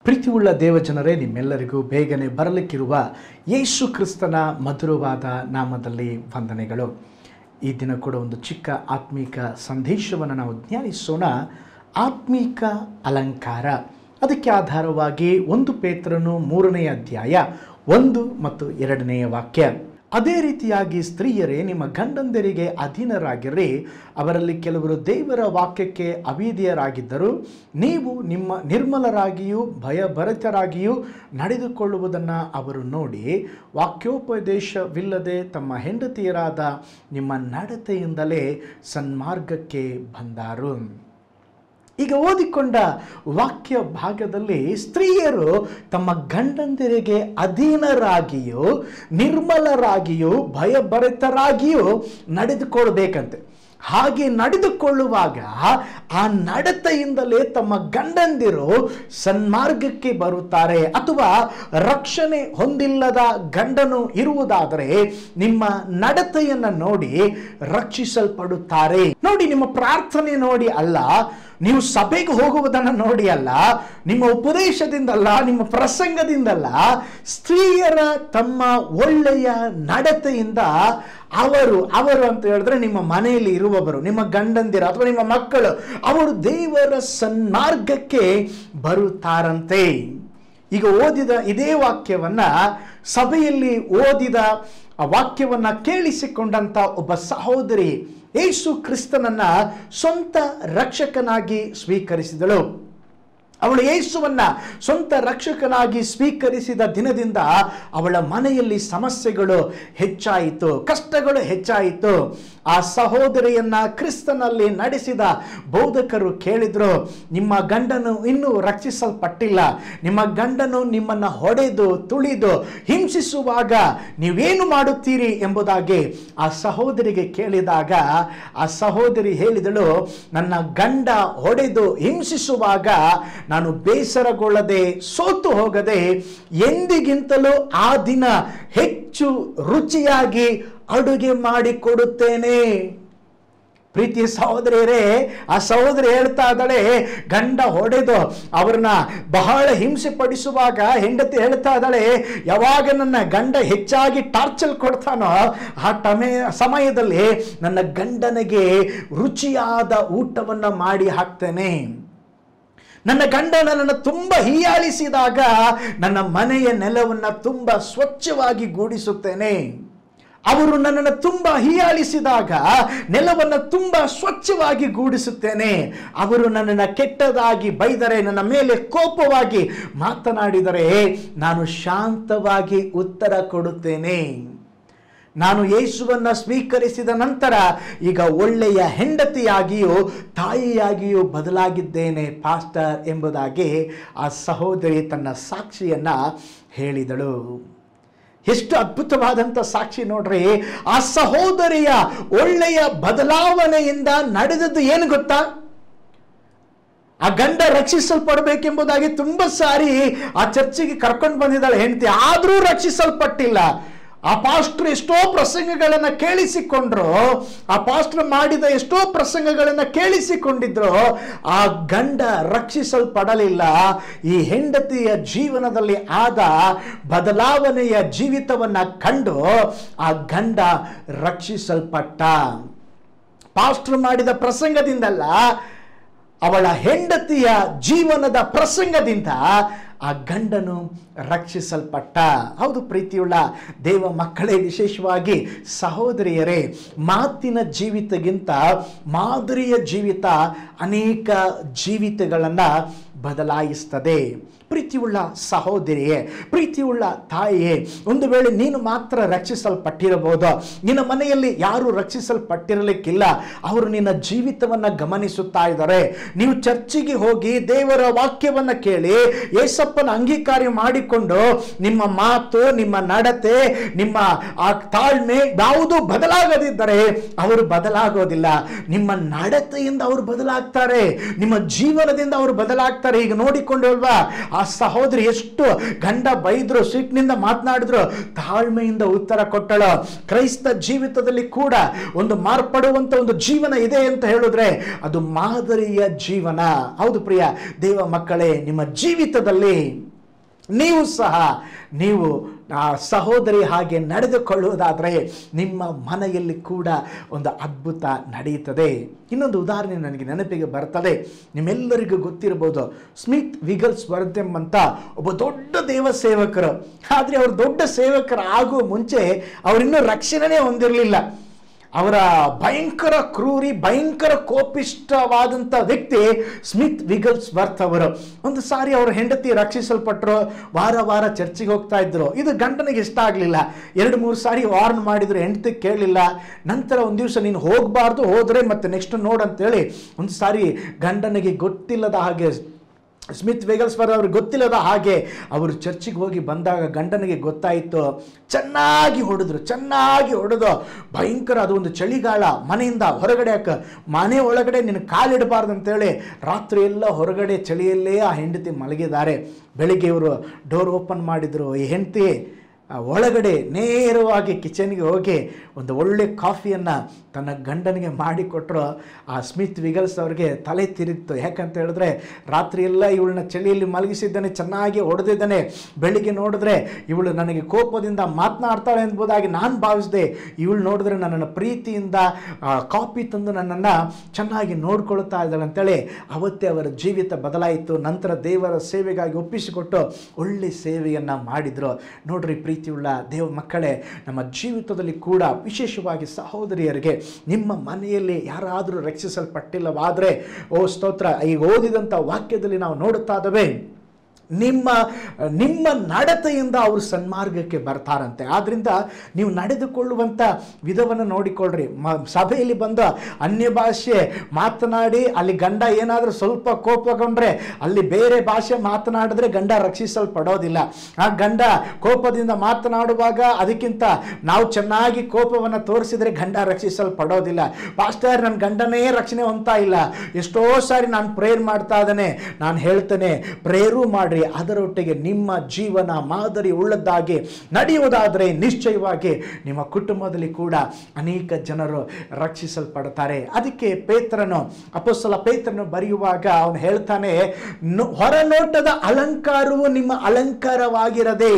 ಪ್ರೀತಿಯುಳ್ಳ ದೇವಜನರೇ ನಿಮ್ಮೆಲ್ಲರಿಗೂ ಬೇಗನೆ ಬರಲಿಕ್ಕಿರುವ ಯೇಸು ಕ್ರಿಸ್ತನ ಮಧುರವಾದ ನಾಮದಲ್ಲಿ ವಂದನೆಗಳು ಈ ದಿನ ಕೂಡ ಒಂದು ಚಿಕ್ಕ ಆತ್ಮೀಕ ಸಂದೇಶವನ್ನು ನಾವು ಧ್ಯಾನಿಸೋಣ ಆತ್ಮೀಕ ಅಲಂಕಾರ ಅದಕ್ಕೆ ಆಧಾರವಾಗಿ ಒಂದು ಪೇತ್ರನು ಮೂರನೆಯ ಅಧ್ಯಾಯ ಒಂದು ಮತ್ತು ಎರಡನೆಯ ವಾಕ್ಯ ಅದೇ ರೀತಿಯಾಗಿ ಸ್ತ್ರೀಯರೇ ನಿಮ್ಮ ಗಂಡಂದರಿಗೆ ಅಧೀನರಾಗಿರ್ರಿ ಅವರಲ್ಲಿ ಕೆಲವರು ದೇವರ ವಾಕ್ಯಕ್ಕೆ ಅವಿಧೇಯರಾಗಿದ್ದರು ನೀವು ನಿಮ್ಮ ನಿರ್ಮಲರಾಗಿಯೂ ಭಯಭರಿತರಾಗಿಯೂ ನಡೆದುಕೊಳ್ಳುವುದನ್ನು ಅವರು ನೋಡಿ ವಾಕ್ಯೋಪದೇಶವಿಲ್ಲದೆ ತಮ್ಮ ಹೆಂಡತಿಯರಾದ ನಿಮ್ಮ ನಡತೆಯಿಂದಲೇ ಸನ್ಮಾರ್ಗಕ್ಕೆ ಬಂದಾರು ಈಗ ಓದಿಕೊಂಡ ವಾಕ್ಯ ಭಾಗದಲ್ಲಿ ಸ್ತ್ರೀಯರು ತಮ್ಮ ಗಂಡಂದಿರಿಗೆ ಅಧೀನರಾಗಿಯೂ ನಿರ್ಮಲರಾಗಿಯೂ ಭಯಭರಿತರಾಗಿಯೂ ನಡೆದುಕೊಳ್ಬೇಕಂತೆ ಹಾಗೆ ನಡೆದುಕೊಳ್ಳುವಾಗ ಆ ನಡತೆಯಿಂದಲೇ ತಮ್ಮ ಗಂಡಂದಿರು ಸನ್ಮಾರ್ಗಕ್ಕೆ ಬರುತ್ತಾರೆ ಅಥವಾ ರಕ್ಷಣೆ ಹೊಂದಿಲ್ಲದ ಗಂಡನು ಇರುವುದಾದರೆ ನಿಮ್ಮ ನಡತೆಯನ್ನು ನೋಡಿ ರಕ್ಷಿಸಲ್ಪಡುತ್ತಾರೆ ನೋಡಿ ನಿಮ್ಮ ಪ್ರಾರ್ಥನೆ ನೋಡಿ ಅಲ್ಲ ನೀವು ಸಭೆಗೆ ಹೋಗುವುದನ್ನು ನೋಡಿ ಅಲ್ಲ ನಿಮ್ಮ ಉಪದೇಶದಿಂದಲ್ಲ ನಿಮ್ಮ ಪ್ರಸಂಗದಿಂದಲ್ಲ ಸ್ತ್ರೀಯರ ತಮ್ಮ ಒಳ್ಳೆಯ ನಡತೆಯಿಂದ ಅವರು ಅವರು ಅಂತ ಹೇಳಿದ್ರೆ ನಿಮ್ಮ ಮನೆಯಲ್ಲಿ ಇರುವವರು ನಿಮ್ಮ ಗಂಡಂದಿರ ಅಥವಾ ನಿಮ್ಮ ಮಕ್ಕಳು ಅವರು ದೇವರ ಸನ್ಮಾರ್ಗಕ್ಕೆ ಬರುತ್ತಾರಂತೆ ಈಗ ಓದಿದ ಇದೇ ವಾಕ್ಯವನ್ನ ಸಭೆಯಲ್ಲಿ ಓದಿದ ಆ ವಾಕ್ಯವನ್ನ ಕೇಳಿಸಿಕೊಂಡಂತ ಒಬ್ಬ ಸಹೋದರಿ ಯೇಸು ಕ್ರಿಸ್ತನನ್ನ ಸ್ವಂತ ರಕ್ಷಕನಾಗಿ ಸ್ವೀಕರಿಸಿದಳು ಅವಳು ಯೇಸುವನ್ನ ಸ್ವಂತ ರಕ್ಷಕನಾಗಿ ಸ್ವೀಕರಿಸಿದ ದಿನದಿಂದ ಅವಳ ಮನೆಯಲ್ಲಿ ಸಮಸ್ಯೆಗಳು ಹೆಚ್ಚಾಯಿತು ಕಷ್ಟಗಳು ಹೆಚ್ಚಾಯಿತು ಆ ಸಹೋದರಿಯನ್ನ ಕ್ರಿಸ್ತನಲ್ಲಿ ನಡೆಸಿದ ಬೋಧಕರು ಕೇಳಿದ್ರು ನಿಮ್ಮ ಗಂಡನು ಇನ್ನೂ ರಕ್ಷಿಸಲ್ಪಟ್ಟಿಲ್ಲ ನಿಮ್ಮ ಗಂಡನು ನಿಮ್ಮನ್ನು ಹೊಡೆದು ತುಳಿದು ಹಿಂಸಿಸುವಾಗ ನೀವೇನು ಮಾಡುತ್ತೀರಿ ಎಂಬುದಾಗಿ ಆ ಸಹೋದರಿಗೆ ಕೇಳಿದಾಗ ಆ ಸಹೋದರಿ ಹೇಳಿದಳು ನನ್ನ ಗಂಡ ಹೊಡೆದು ಹಿಂಸಿಸುವಾಗ ನಾನು ಬೇಸರಗೊಳ್ಳದೆ ಸೋತು ಹೋಗದೆ ಎಂದಿಗಿಂತಲೂ ಆ ದಿನ ಹೆಚ್ಚು ರುಚಿಯಾಗಿ ಅಡುಗೆ ಮಾಡಿಕೊಡುತ್ತೇನೆ ಪ್ರೀತಿಯ ಸಹೋದರಿಯರೇ ಆ ಸಹೋದರಿ ಹೇಳ್ತಾ ಇದ್ದಾಳೆ ಗಂಡ ಹೊಡೆದು ಅವ್ರನ್ನ ಬಹಳ ಹಿಂಸೆ ಪಡಿಸುವಾಗ ಹೆಂಡತಿ ಹೇಳ್ತಾ ಇದ್ದಾಳೆ ಯಾವಾಗ ನನ್ನ ಗಂಡ ಹೆಚ್ಚಾಗಿ ಟಾರ್ಚರ್ ಕೊಡ್ತಾನೋ ಆ ಟಮೆ ಸಮಯದಲ್ಲಿ ನನ್ನ ಗಂಡನಿಗೆ ರುಚಿಯಾದ ಊಟವನ್ನು ಮಾಡಿ ಹಾಕ್ತೇನೆ ನನ್ನ ಗಂಡ ನನ್ನನ್ನು ತುಂಬ ಹೀಯಾಳಿಸಿದಾಗ ನನ್ನ ಮನೆಯ ನೆಲವನ್ನು ತುಂಬ ಸ್ವಚ್ಛವಾಗಿ ಗೂಡಿಸುತ್ತೇನೆ ಅವರು ನನ್ನನ್ನು ತುಂಬ ಹೀಯಾಳಿಸಿದಾಗ ನೆಲವನ್ನು ತುಂಬ ಸ್ವಚ್ಛವಾಗಿ ಗೂಡಿಸುತ್ತೇನೆ ಅವರು ನನ್ನನ್ನು ಕೆಟ್ಟದಾಗಿ ಬೈದರೆ ನನ್ನ ಮೇಲೆ ಕೋಪವಾಗಿ ಮಾತನಾಡಿದರೆ ನಾನು ಶಾಂತವಾಗಿ ಉತ್ತರ ಕೊಡುತ್ತೇನೆ ನಾನು ಯೇಸುವನ್ನ ಸ್ವೀಕರಿಸಿದ ನಂತರ ಈಗ ಒಳ್ಳೆಯ ಹೆಂಡತಿಯಾಗಿಯೂ ತಾಯಿಯಾಗಿಯೂ ಬದಲಾಗಿದ್ದೇನೆ ಪಾಸ್ಟರ್ ಎಂಬುದಾಗಿ ಆ ಸಹೋದರಿ ತನ್ನ ಸಾಕ್ಷಿಯನ್ನ ಹೇಳಿದಳು ಎಷ್ಟು ಅದ್ಭುತವಾದಂಥ ಸಾಕ್ಷಿ ನೋಡ್ರಿ ಆ ಸಹೋದರಿಯ ಒಳ್ಳೆಯ ಬದಲಾವಣೆಯಿಂದ ನಡೆದದ್ದು ಏನು ಗೊತ್ತಾ ಆ ಗಂಡ ರಕ್ಷಿಸಲ್ಪಡಬೇಕೆಂಬುದಾಗಿ ತುಂಬ ಸಾರಿ ಆ ಚರ್ಚಿಗೆ ಕರ್ಕೊಂಡು ಬಂದಿದ್ದಾಳೆ ಹೆಂಡತಿ ಆದರೂ ರಕ್ಷಿಸಲ್ಪಟ್ಟಿಲ್ಲ ಆ ಪಾಸ್ಟರ್ ಎಷ್ಟೋ ಪ್ರಸಂಗಗಳನ್ನು ಕೇಳಿಸಿಕೊಂಡ್ರು ಆ ಪಾಸ್ಟರ್ ಮಾಡಿದ ಎಷ್ಟೋ ಪ್ರಸಂಗಗಳನ್ನು ಕೇಳಿಸಿಕೊಂಡಿದ್ರು ಆ ಗಂಡ ರಕ್ಷಿಸಲ್ಪಡಲಿಲ್ಲ ಈ ಹೆಂಡತಿಯ ಜೀವನದಲ್ಲಿ ಆದ ಬದಲಾವಣೆಯ ಜೀವಿತವನ್ನು ಕಂಡು ಆ ಗಂಡ ರಕ್ಷಿಸಲ್ಪಟ್ಟ ಪಾಸ್ಟರ್ ಮಾಡಿದ ಪ್ರಸಂಗದಿಂದಲ್ಲ ಅವಳ ಹೆಂಡತಿಯ ಜೀವನದ ಪ್ರಸಂಗದಿಂದ ಆ ಗಂಡನು ರಕ್ಷಿಸಲ್ಪಟ್ಟ ಹೌದು ಪ್ರೀತಿಯುಳ್ಳ ದೇವ ಮಕ್ಕಳೇ ವಿಶೇಷವಾಗಿ ಸಹೋದರಿಯರೇ ಮಾತಿನ ಜೀವಿತಗಿಂತ ಮಾದರಿಯ ಜೀವಿತ ಅನೇಕ ಜೀವಿತಗಳನ್ನು ಬದಲಾಯಿಸ್ತದೆ ಪ್ರೀತಿಯುಳ್ಳ ಸಹೋದರಿಯೇ ಪ್ರೀತಿಯುಳ್ಳ ತಾಯಿಯೇ ಒಂದು ವೇಳೆ ನೀನು ಮಾತ್ರ ರಕ್ಷಿಸಲ್ಪಟ್ಟಿರಬಹುದು ನಿನ್ನ ಮನೆಯಲ್ಲಿ ಯಾರು ರಕ್ಷಿಸಲ್ಪಟ್ಟಿರಲಿಕ್ಕಿಲ್ಲ ಅವರು ನಿನ್ನ ಜೀವಿತವನ್ನು ಗಮನಿಸುತ್ತಾ ಇದ್ದಾರೆ ನೀವು ಚರ್ಚಿಗೆ ಹೋಗಿ ದೇವರ ವಾಕ್ಯವನ್ನು ಕೇಳಿ ಏಸಪ್ಪನ ಅಂಗೀಕಾರ ಮಾಡಿಕೊಂಡು ನಿಮ್ಮ ಮಾತು ನಿಮ್ಮ ನಡತೆ ನಿಮ್ಮ ಆ ತಾಳ್ಮೆ ಯಾವುದೂ ಬದಲಾಗದಿದ್ದರೆ ಅವರು ಬದಲಾಗೋದಿಲ್ಲ ನಿಮ್ಮ ನಡತೆಯಿಂದ ಅವರು ಬದಲಾಗ್ತಾರೆ ನಿಮ್ಮ ಜೀವನದಿಂದ ಅವರು ಬದಲಾಗ್ತಾರೆ ಈಗ ನೋಡಿಕೊಂಡಲ್ವಾ ಆ ಆ ಸಹೋದರಿ ಎಷ್ಟು ಗಂಡ ಬೈದ್ರು ಸಿಟ್ಟಿನಿಂದ ಮಾತನಾಡಿದ್ರು ತಾಳ್ಮೆಯಿಂದ ಉತ್ತರ ಕೊಟ್ಟಳು ಕ್ರೈಸ್ತ ಜೀವಿತದಲ್ಲಿ ಕೂಡ ಒಂದು ಮಾರ್ಪಡುವಂತ ಒಂದು ಜೀವನ ಇದೆ ಅಂತ ಹೇಳಿದ್ರೆ ಅದು ಮಾದರಿಯ ಜೀವನ ಹೌದು ಪ್ರಿಯ ದೇವ ಮಕ್ಕಳೇ ನಿಮ್ಮ ಜೀವಿತದಲ್ಲಿ ನೀವು ಸಹ ನೀವು ಆ ಸಹೋದರಿ ಹಾಗೆ ನಡೆದುಕೊಳ್ಳುವುದಾದರೆ ನಿಮ್ಮ ಮನೆಯಲ್ಲಿ ಕೂಡ ಒಂದು ಅದ್ಭುತ ನಡೆಯುತ್ತದೆ ಇನ್ನೊಂದು ಉದಾಹರಣೆ ನನಗೆ ನೆನಪಿಗೆ ಬರ್ತದೆ ನಿಮ್ಮೆಲ್ಲರಿಗೂ ಗೊತ್ತಿರಬಹುದು ಸ್ಮಿತ್ ವಿಗಲ್ಸ್ ವರ್ಧಮ್ ಅಂತ ಒಬ್ಬ ದೊಡ್ಡ ದೇವ ಸೇವಕರು ಆದರೆ ಅವರು ದೊಡ್ಡ ಸೇವಕರು ಆಗುವ ಮುಂಚೆ ಅವರಿನ್ನೂ ರಕ್ಷಣೆನೇ ಹೊಂದಿರಲಿಲ್ಲ ಅವರ ಭಯಂಕರ ಕ್ರೂರಿ ಭಯಂಕರ ಕೋಪಿಷ್ಟವಾದಂಥ ವ್ಯಕ್ತಿ ಸ್ಮಿತ್ ವಿಗಲ್ಸ್ ವರ್ತ್ ಅವರು ಒಂದು ಸಾರಿ ಅವರ ಹೆಂಡತಿ ರಕ್ಷಿಸಲ್ಪಟ್ಟರು ವಾರ ವಾರ ಚರ್ಚಿಗೆ ಹೋಗ್ತಾ ಇದ್ರು ಇದು ಗಂಡನಿಗೆ ಇಷ್ಟ ಆಗಲಿಲ್ಲ ಎರಡು ಮೂರು ಸಾರಿ ವಾರ್ನ್ ಮಾಡಿದ್ರು ಹೆಂಡತಿ ಕೇಳಲಿಲ್ಲ ನಂತರ ಒಂದು ದಿವಸ ನೀನು ಹೋಗಬಾರ್ದು ಹೋದರೆ ಮತ್ತೆ ನೆಕ್ಸ್ಟ್ ನೋಡಂತೇಳಿ ಒಂದು ಸಾರಿ ಗಂಡನಿಗೆ ಗೊತ್ತಿಲ್ಲದ ಹಾಗೆ ಸ್ಮಿತ್ ವೇಗಲ್ಸ್ವರ್ ಅವ್ರಿಗೆ ಗೊತ್ತಿಲ್ಲದ ಹಾಗೆ ಅವರು ಚರ್ಚಿಗೆ ಹೋಗಿ ಬಂದಾಗ ಗಂಡನಿಗೆ ಗೊತ್ತಾಯಿತು ಚೆನ್ನಾಗಿ ಹೊಡೆದ್ರು ಚೆನ್ನಾಗಿ ಹೊಡೆದು ಭಯಂಕರ ಅದು ಒಂದು ಚಳಿಗಾಲ ಮನೆಯಿಂದ ಹೊರಗಡೆ ಹಾಕ ಮನೆ ಒಳಗಡೆ ನಿನ್ನ ಕಾಲಿಡಬಾರ್ದು ಅಂತೇಳಿ ರಾತ್ರಿ ಎಲ್ಲ ಹೊರಗಡೆ ಚಳಿಯಲ್ಲೇ ಆ ಹೆಂಡತಿ ಮಲಗಿದ್ದಾರೆ ಬೆಳಿಗ್ಗೆ ಇವರು ಡೋರ್ ಓಪನ್ ಮಾಡಿದರು ಈ ಹೆಂಡತಿ ಆ ಒಳಗಡೆ ನೇರವಾಗಿ ಕಿಚನ್ಗೆ ಹೋಗಿ ಒಂದು ಒಳ್ಳೆ ಕಾಫಿಯನ್ನು ತನ್ನ ಗಂಡನಿಗೆ ಮಾಡಿಕೊಟ್ರು ಆ ಸ್ಮಿತ್ ವಿಗಲ್ಸ್ ಅವ್ರಿಗೆ ತಲೆ ತಿರುಗಿತು ಯಾಕಂತ ಹೇಳಿದ್ರೆ ರಾತ್ರಿ ಎಲ್ಲ ಇವಳನ್ನ ಚಳಿಯಲ್ಲಿ ಮಲಗಿಸಿದ್ದಾನೆ ಚೆನ್ನಾಗಿ ಹೊಡೆದಿದ್ದಾನೆ ಬೆಳಿಗ್ಗೆ ನೋಡಿದ್ರೆ ಇವಳು ನನಗೆ ಕೋಪದಿಂದ ಮಾತನಾಡ್ತಾಳೆ ಎಂಬುದಾಗಿ ನಾನು ಭಾವಿಸಿದೆ ಇವಳು ನೋಡಿದ್ರೆ ನನ್ನನ್ನು ಪ್ರೀತಿಯಿಂದ ಆ, ಕಾಫಿ ತಂದು ನನ್ನನ್ನು ಚೆನ್ನಾಗಿ ನೋಡ್ಕೊಳ್ತಾ ಇದ್ದಾಳೆ ಅಂತೇಳಿ ಅವತ್ತೇ ಅವರ ಜೀವಿತ ಬದಲಾಯಿತು ನಂತರ ದೇವರ ಸೇವೆಗಾಗಿ ಒಪ್ಪಿಸಿಕೊಟ್ಟು ಒಳ್ಳೆ ಸೇವೆಯನ್ನು ಮಾಡಿದರು ನೋಡ್ರಿ ಪ್ರೀತಿಯುಳ್ಳ ದೇವ ಮಕ್ಕಳೇ ನಮ್ಮ ಜೀವಿತದಲ್ಲಿ ಕೂಡ ವಿಶೇಷವಾಗಿ ಸಹೋದರಿಯರಿಗೆ ನಿಮ್ಮ ಮನೆಯಲ್ಲಿ ಯಾರಾದರೂ ರಕ್ಷಿಸಲ್ಪಟ್ಟಿಲ್ಲವಾದರೆ ಓ ಸ್ತೋತ್ರ ಈಗ ಓದಿದಂಥ ವಾಕ್ಯದಲ್ಲಿ ನಾವು ನೋಡುತ್ತಾ ಇದ್ದೇವೆ ನಿಮ್ಮ ನಿಮ್ಮ ನಡತೆಯಿಂದ ಅವರು ಸನ್ಮಾರ್ಗಕ್ಕೆ ಬರ್ತಾರಂತೆ ಆದ್ರಿಂದ ನೀವು ನಡೆದುಕೊಳ್ಳುವಂಥ ವಿಧವನ್ನು ನೋಡಿಕೊಳ್ಳ್ರಿ ಮ ಸಭೆಯಲ್ಲಿ ಬಂದ ಅನ್ಯ ಭಾಷೆ ಮಾತನಾಡಿ ಅಲ್ಲಿ ಗಂಡ ಏನಾದರೂ ಸ್ವಲ್ಪ ಕೋಪಗೊಂಡ್ರೆ ಅಲ್ಲಿ ಬೇರೆ ಭಾಷೆ ಮಾತನಾಡಿದ್ರೆ ಗಂಡ ರಕ್ಷಿಸಲ್ಪಡೋದಿಲ್ಲ ಆ ಗಂಡ ಕೋಪದಿಂದ ಮಾತನಾಡುವಾಗ ಅದಕ್ಕಿಂತ ನಾವು ಚೆನ್ನಾಗಿ ಕೋಪವನ್ನು ತೋರಿಸಿದ್ರೆ ಗಂಡ ರಕ್ಷಿಸಲ್ಪಡೋದಿಲ್ಲ ಪಾಸ್ಟರ್ ನನ್ನ ಗಂಡನೇ ರಕ್ಷಣೆ ಹೊಂದ್ತಾ ಇಲ್ಲ ಎಷ್ಟೋ ಸಾರಿ ನಾನು ಪ್ರೇಯರ್ ಮಾಡ್ತಾ ಇದ್ದೇನೆ ನಾನು ಹೇಳ್ತೇನೆ ಪ್ರೇಯರು ಮಾಡ್ರಿ ಅದರೊಟ್ಟಿಗೆ ನಿಮ್ಮ ಜೀವನ ಮಾದರಿ ಉಳ್ಳದ್ದಾಗಿ ನಡೆಯುವುದಾದರೆ ನಿಶ್ಚಯವಾಗಿ ನಿಮ್ಮ ಕುಟುಂಬದಲ್ಲಿ ಕೂಡ ಅನೇಕ ಜನರು ರಕ್ಷಿಸಲ್ಪಡ್ತಾರೆ ಅದಕ್ಕೆ ಪೇತ್ರನು ಅಪೋಸ್ತಲ ಪೇತ್ರನು ಬರೆಯುವಾಗ ಅವನು ಹೇಳ್ತಾನೆ "ನು- ಹೊರನೋಟದ ಅಲಂಕಾರವು ನಿಮ್ಮ ಅಲಂಕಾರವಾಗಿರದೆ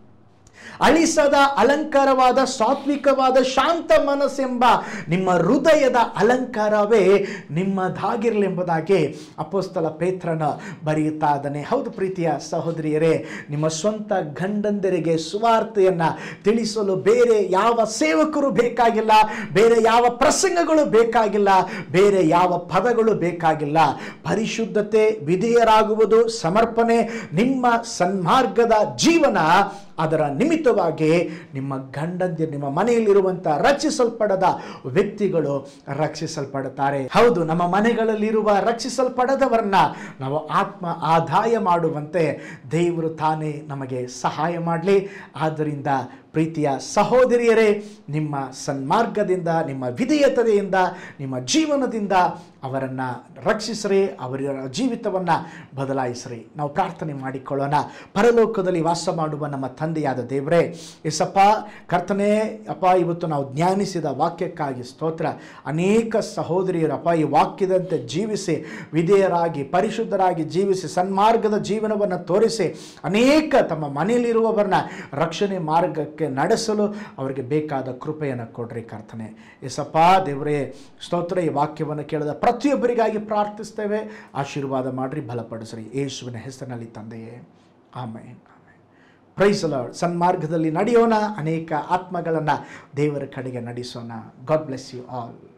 ಅಳಿಸದ ಅಲಂಕಾರವಾದ ಸಾತ್ವಿಕವಾದ ಶಾಂತ ಮನಸ್ಸೆಂಬ ನಿಮ್ಮ ಹೃದಯದ ಅಲಂಕಾರವೇ ನಿಮ್ಮದಾಗಿರಲೆಂಬುದಾಗಿ ಅಪೋಸ್ತಲ ಪೇತ್ರನ ಬರೆಯುತ್ತಾ ಇದ್ದಾನೆ ಹೌದು ಪ್ರೀತಿಯ ಸಹೋದರಿಯರೇ ನಿಮ್ಮ ಸ್ವಂತ ಗಂಡಂದರಿಗೆ ಸುವಾರ್ತೆಯನ್ನು ತಿಳಿಸಲು ಬೇರೆ ಯಾವ ಸೇವಕರು ಬೇಕಾಗಿಲ್ಲ ಬೇರೆ ಯಾವ ಪ್ರಸಂಗಗಳು ಬೇಕಾಗಿಲ್ಲ ಬೇರೆ ಯಾವ ಪದಗಳು ಬೇಕಾಗಿಲ್ಲ ಪರಿಶುದ್ಧತೆ ವಿಧೇಯರಾಗುವುದು ಸಮರ್ಪಣೆ ನಿಮ್ಮ ಸನ್ಮಾರ್ಗದ ಜೀವನ ಅದರ ನಿಮಿತ್ತವಾಗಿ ನಿಮ್ಮ ಗಂಡಂದಿರು ನಿಮ್ಮ ಮನೆಯಲ್ಲಿರುವಂಥ ರಕ್ಷಿಸಲ್ಪಡದ ವ್ಯಕ್ತಿಗಳು ರಕ್ಷಿಸಲ್ಪಡುತ್ತಾರೆ ಹೌದು ನಮ್ಮ ಮನೆಗಳಲ್ಲಿರುವ ರಕ್ಷಿಸಲ್ಪಡದವರನ್ನ ನಾವು ಆತ್ಮ ಆದಾಯ ಮಾಡುವಂತೆ ದೇವರು ತಾನೇ ನಮಗೆ ಸಹಾಯ ಮಾಡಲಿ ಆದ್ದರಿಂದ ಪ್ರೀತಿಯ ಸಹೋದರಿಯರೇ ನಿಮ್ಮ ಸನ್ಮಾರ್ಗದಿಂದ ನಿಮ್ಮ ವಿಧೇಯತೆಯಿಂದ ನಿಮ್ಮ ಜೀವನದಿಂದ ಅವರನ್ನು ರಕ್ಷಿಸ್ರಿ ಅವರ ಜೀವಿತವನ್ನು ಬದಲಾಯಿಸ್ರಿ ನಾವು ಪ್ರಾರ್ಥನೆ ಮಾಡಿಕೊಳ್ಳೋಣ ಪರಲೋಕದಲ್ಲಿ ವಾಸ ಮಾಡುವ ನಮ್ಮ ತಂದೆಯಾದ ದೇವರೇ ಎಸಪ್ಪ ಕರ್ತನೇ ಅಪ್ಪ ಇವತ್ತು ನಾವು ಧ್ಯಾನಿಸಿದ ವಾಕ್ಯಕ್ಕಾಗಿ ಸ್ತೋತ್ರ ಅನೇಕ ಸಹೋದರಿಯರಪ್ಪ ಈ ವಾಕ್ಯದಂತೆ ಜೀವಿಸಿ ವಿಧೇಯರಾಗಿ ಪರಿಶುದ್ಧರಾಗಿ ಜೀವಿಸಿ ಸನ್ಮಾರ್ಗದ ಜೀವನವನ್ನು ತೋರಿಸಿ ಅನೇಕ ತಮ್ಮ ಮನೆಯಲ್ಲಿರುವವರನ್ನ ರಕ್ಷಣೆ ಮಾರ್ಗಕ್ಕೆ ನಡೆಸಲು ಅವರಿಗೆ ಬೇಕಾದ ಕೃಪೆಯನ್ನು ಕೊಡ್ರಿ ಕರ್ತನೆ ಎಸಪ್ಪ ದೇವರೇ ಸ್ತೋತ್ರ ಈ ವಾಕ್ಯವನ್ನು ಕೇಳಿದ ಪ್ರತಿಯೊಬ್ಬರಿಗಾಗಿ ಪ್ರಾರ್ಥಿಸ್ತೇವೆ ಆಶೀರ್ವಾದ ಮಾಡ್ರಿ ಬಲಪಡಿಸ್ರಿ ಯೇಸುವಿನ ಹೆಸರಿನಲ್ಲಿ ತಂದೆಯೇ ಆಮೇನ್ ಆಮೇನ್ ಪ್ರೈಸ್ ಲಾರ್ಡ್ ಸನ್ಮಾರ್ಗದಲ್ಲಿ ನಡೆಯೋಣ ಅನೇಕ ಆತ್ಮಗಳನ್ನು ದೇವರ ಕಡೆಗೆ ನಡೆಸೋಣ ಗಾಡ್ ಬ್ಲೆಸ್ ಯು ಆಲ್